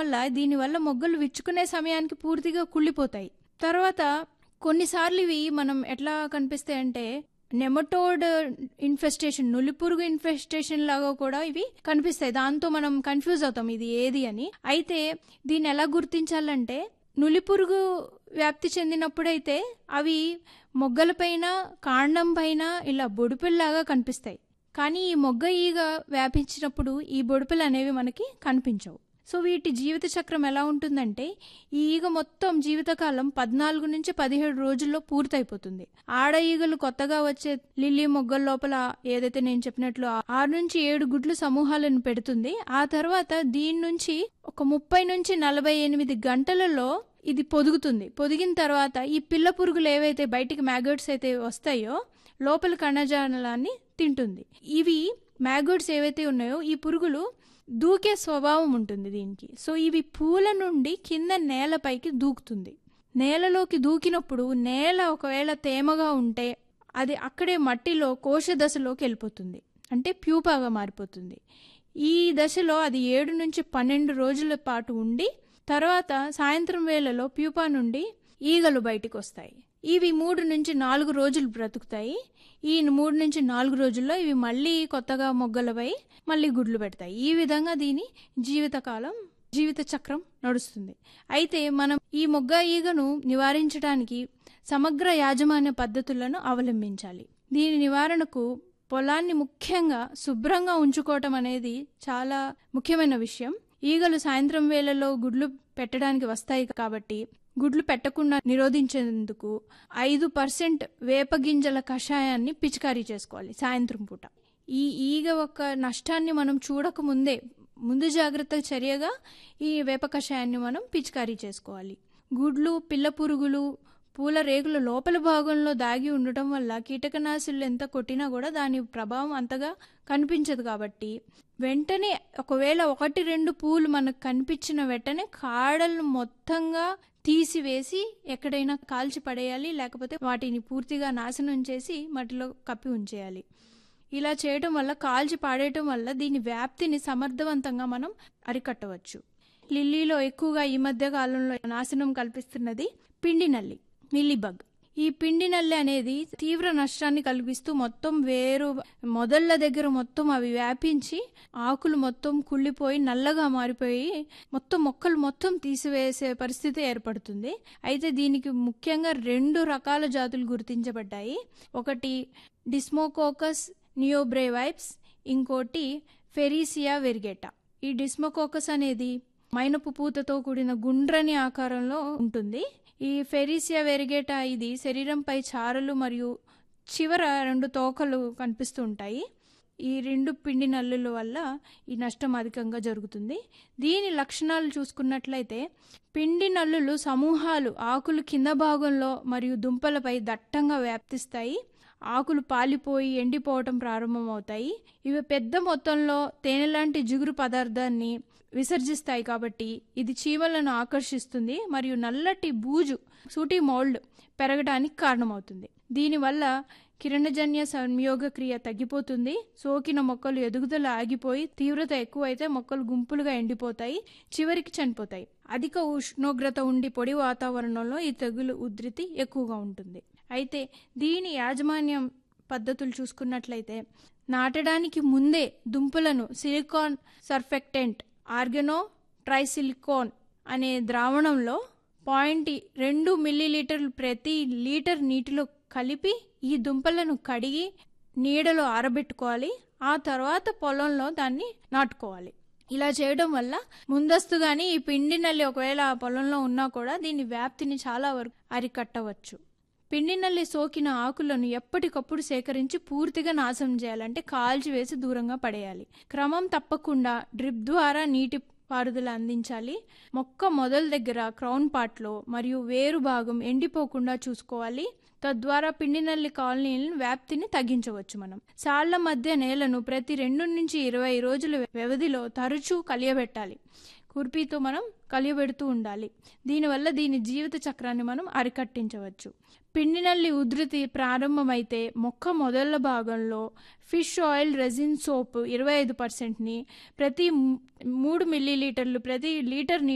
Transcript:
వల్ల దీనివల్ల మొగ్గలు విచ్చుకునే సమయానికి పూర్తిగా కుళ్ళిపోతాయి తర్వాత కొన్నిసార్లు ఇవి మనం ఎట్లా కనిపిస్తాయి అంటే నెమటోడ్ ఇన్ఫెస్టేషన్ నులిపురుగు ఇన్ఫెస్టేషన్ లాగా కూడా ఇవి కనిపిస్తాయి దాంతో మనం కన్ఫ్యూజ్ అవుతాం ఇది ఏది అని అయితే దీన్ని ఎలా గుర్తించాలంటే నులిపురుగు వ్యాప్తి చెందినప్పుడైతే అవి మొగ్గలపైన కాండం పైన ఇలా బొడుపుల్లాగా కనిపిస్తాయి కానీ ఈ మొగ్గ ఈగ వ్యాపించినప్పుడు ఈ బొడుపులు అనేవి మనకి కనిపించవు సో వీటి జీవిత చక్రం ఎలా ఉంటుందంటే ఈ ఈగ మొత్తం జీవితకాలం పద్నాలుగు నుంచి పదిహేడు రోజుల్లో పూర్తయిపోతుంది ఆడ ఈగలు కొత్తగా వచ్చే లిల్లీ మొగ్గల లోపల ఏదైతే నేను చెప్పినట్లు ఆరు నుంచి ఏడు గుడ్లు సమూహాలను పెడుతుంది ఆ తర్వాత దీని నుంచి ఒక ముప్పై నుంచి నలభై ఎనిమిది గంటలలో ఇది పొదుగుతుంది పొదిగిన తర్వాత ఈ పిల్ల పురుగులు ఏవైతే బయటికి మ్యాగట్స్ అయితే వస్తాయో లోపల కణజాలాన్ని తింటుంది ఇవి మ్యాగట్స్ ఏవైతే ఉన్నాయో ఈ పురుగులు దూకే స్వభావం ఉంటుంది దీనికి సో ఇవి పూల నుండి కింద నేలపైకి దూకుతుంది నేలలోకి దూకినప్పుడు నేల ఒకవేళ తేమగా ఉంటే అది అక్కడే మట్టిలో కోశ దశలోకి వెళ్ళిపోతుంది అంటే ప్యూపాగా మారిపోతుంది ఈ దశలో అది ఏడు నుంచి పన్నెండు రోజుల పాటు ఉండి తర్వాత సాయంత్రం వేళలో ప్యూపా నుండి ఈగలు బయటికి వస్తాయి ఇవి మూడు నుంచి నాలుగు రోజులు బ్రతుకుతాయి ఈ మూడు నుంచి నాలుగు రోజుల్లో ఇవి మళ్ళీ కొత్తగా మొగ్గలపై మళ్ళీ గుడ్లు పెడతాయి ఈ విధంగా దీని జీవితకాలం జీవిత చక్రం నడుస్తుంది అయితే మనం ఈ మొగ్గ ఈగను నివారించడానికి సమగ్ర యాజమాన్య పద్ధతులను అవలంబించాలి దీని నివారణకు పొలాన్ని ముఖ్యంగా శుభ్రంగా ఉంచుకోవటం అనేది చాలా ముఖ్యమైన విషయం ఈగలు సాయంత్రం వేళలో గుడ్లు పెట్టడానికి వస్తాయి కాబట్టి గుడ్లు పెట్టకుండా నిరోధించేందుకు ఐదు పర్సెంట్ వేప గింజల కషాయాన్ని పిచికారీ చేసుకోవాలి సాయంత్రం పూట ఈ ఈగ ఒక నష్టాన్ని మనం చూడకముందే ముందు జాగ్రత్త చర్యగా ఈ వేప కషాయాన్ని మనం పిచికారీ చేసుకోవాలి గుడ్లు పిల్ల పురుగులు పూల రేకుల లోపల భాగంలో దాగి ఉండటం వల్ల కీటకనాశులు ఎంత కొట్టినా కూడా దాని ప్రభావం అంతగా కనిపించదు కాబట్టి వెంటనే ఒకవేళ ఒకటి రెండు పూలు మనకు కనిపించిన వెంటనే కాడలు మొత్తంగా తీసివేసి ఎక్కడైనా కాల్చి పడేయాలి లేకపోతే వాటిని పూర్తిగా నాశనం చేసి మట్టిలో కప్పి ఉంచేయాలి ఇలా చేయటం వల్ల కాల్చి పాడేయటం వల్ల దీని వ్యాప్తిని సమర్థవంతంగా మనం అరికట్టవచ్చు లిల్లీలో ఎక్కువగా ఈ మధ్య కాలంలో నాశనం కల్పిస్తున్నది పిండి నల్లి మిల్లీబగ్ ఈ పిండి నల్లి అనేది తీవ్ర నష్టాన్ని కలిగిస్తూ మొత్తం వేరు మొదళ్ళ దగ్గర మొత్తం అవి వ్యాపించి ఆకులు మొత్తం కుళ్ళిపోయి నల్లగా మారిపోయి మొత్తం మొక్కలు మొత్తం తీసివేసే పరిస్థితి ఏర్పడుతుంది అయితే దీనికి ముఖ్యంగా రెండు రకాల జాతులు గుర్తించబడ్డాయి ఒకటి డిస్మోకోకస్ నియోబ్రేవైప్స్ ఇంకోటి ఫెరీసియా వెరిగేటా ఈ డిస్మోకోకస్ అనేది మైనపు పూతతో కూడిన గుండ్రని ఆకారంలో ఉంటుంది ఈ ఫెరీసియా వెరిగేటా ఇది శరీరంపై చారలు మరియు చివర రెండు తోకలు కనిపిస్తూ ఉంటాయి ఈ రెండు పిండి నల్లుల వల్ల ఈ నష్టం అధికంగా జరుగుతుంది దీని లక్షణాలు చూసుకున్నట్లయితే పిండి నల్లులు సమూహాలు ఆకులు కింద భాగంలో మరియు దుంపలపై దట్టంగా వ్యాప్తిస్తాయి ఆకులు పాలిపోయి ఎండిపోవటం ప్రారంభమవుతాయి ఇవి పెద్ద మొత్తంలో తేనె లాంటి జిగురు పదార్థాన్ని విసర్జిస్తాయి కాబట్టి ఇది చీమలను ఆకర్షిస్తుంది మరియు నల్లటి బూజు సూటి మౌల్డ్ పెరగడానికి కారణమవుతుంది దీనివల్ల కిరణజన్య సంయోగ క్రియ తగ్గిపోతుంది సోకిన మొక్కలు ఎదుగుదల ఆగిపోయి తీవ్రత ఎక్కువైతే మొక్కలు గుంపులుగా ఎండిపోతాయి చివరికి చనిపోతాయి అధిక ఉష్ణోగ్రత ఉండి పొడి వాతావరణంలో ఈ తెగులు ఉధృతి ఎక్కువగా ఉంటుంది అయితే దీని యాజమాన్యం పద్ధతులు చూసుకున్నట్లయితే నాటడానికి ముందే దుంపలను సిలికాన్ సర్ఫెక్టెంట్ ఆర్గనో ట్రైసిలికాన్ అనే ద్రావణంలో పాయింట్ రెండు మిల్లీలీటర్లు ప్రతి లీటర్ నీటిలో కలిపి ఈ దుంపలను కడిగి నీడలో ఆరబెట్టుకోవాలి ఆ తర్వాత పొలంలో దాన్ని నాటుకోవాలి ఇలా చేయడం వల్ల ముందస్తుగానే ఈ పిండి నల్లి ఒకవేళ ఆ పొలంలో ఉన్నా కూడా దీని వ్యాప్తిని చాలా వరకు అరికట్టవచ్చు పిండి నల్లి సోకిన ఆకులను ఎప్పటికప్పుడు సేకరించి పూర్తిగా నాశనం చేయాలంటే కాల్చివేసి దూరంగా పడేయాలి క్రమం తప్పకుండా డ్రిప్ ద్వారా నీటి పారుదల అందించాలి మొక్క మొదల దగ్గర క్రౌన్ పార్ట్లో మరియు వేరు భాగం ఎండిపోకుండా చూసుకోవాలి తద్వారా పిండి నల్లి కాలనీలను వ్యాప్తిని తగ్గించవచ్చు మనం సాళ్ల మధ్య నేలను ప్రతి రెండు నుంచి ఇరవై రోజుల వ్యవధిలో తరచూ కలియబెట్టాలి కుర్పీతో మనం కలియబెడుతూ ఉండాలి దీనివల్ల దీని జీవిత చక్రాన్ని మనం అరికట్టించవచ్చు పిండి నల్లి ఉధృతి ప్రారంభమైతే మొక్క మొదళ్ళ భాగంలో ఫిష్ ఆయిల్ రెజిన్ సోప్ ఇరవై ఐదు పర్సెంట్ని ప్రతి మూడు మిల్లీలీటర్లు ప్రతి లీటర్